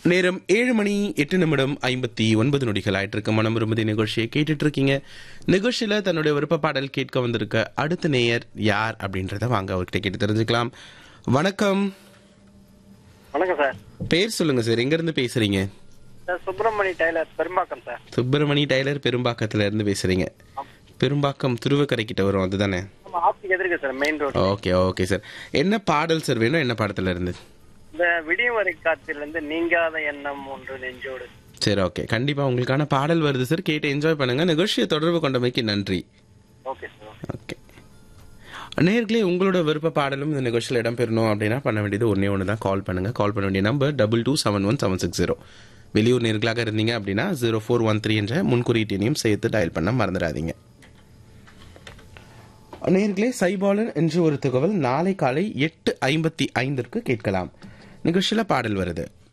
நேரம் ஏழு மணி எட்டு நிமிடம் ஐம்பத்தி ஒன்பது நொடிகள் ஆயிட்டு இருக்க மனம் விரும்புதி நிகழ்ச்சியை கேட்டுட்டு இருக்கீங்க நிகழ்ச்சியில தன்னுடைய விருப்ப பாடல் கேட்க வந்திருக்க அடுத்த நேயர் யார் அப்படின்றத வாங்க அவர்கிட்ட கேட்டு தெரிஞ்சுக்கலாம் வணக்கம் வணக்கம் சார் பேர் சொல்லுங்க சார் எங்க இருந்து பேசுறீங்க sir Subramani tailor Perumbakkam sir Subramani tailor பெரும்பாக்கத்துல இருந்து பேசுறீங்க பெரும்பாக்கம் துருவக்கரை கிட்ட வரும் அதுதானே நம்ம ஆஃபீஸ் எதிர்க்கு sir main road okay okay sir என்ன பாடல் சார் வேணும் என்ன படத்துல இருந்து இந்த விடியும் வரை காத்திலிருந்து நீங்காத எண்ணம் ஒன்று நெஞ்சோடு சரி ஓகே கண்டிப்பா உங்களுக்கான பாடல் வருது சார் கேட்டு என்ஜாய் பண்ணுங்க நிகழ்ச்சியை தொடர்பு கொண்டமைக்கு நன்றி ஓகே சார் ஓகே நேர்களே உங்களோட விருப்ப பாடலும் இந்த நிகழ்ச்சியில் இடம்பெறணும் அப்படின்னா பண்ண வேண்டியது ஒன்றே ஒன்று தான் கால் பண்ணுங்க கால் பண்ண வேண்டிய number double two seven one seven six zero வெளியூர் நேர்களாக இருந்தீங்க அப்படின்னா ஜீரோ ஃபோர் ஒன் த்ரீ என்ற முன்குறியீட்டையும் சேர்த்து டயல் பண்ண மறந்துடாதீங்க நேர்களே சைபாலன் என்று ஒரு தகவல் நாளை காலை எட்டு ஐம்பத்தி ஐந்திற்கு கேட்கலாம் நிகழ்ச்சியில் பாடல் வருது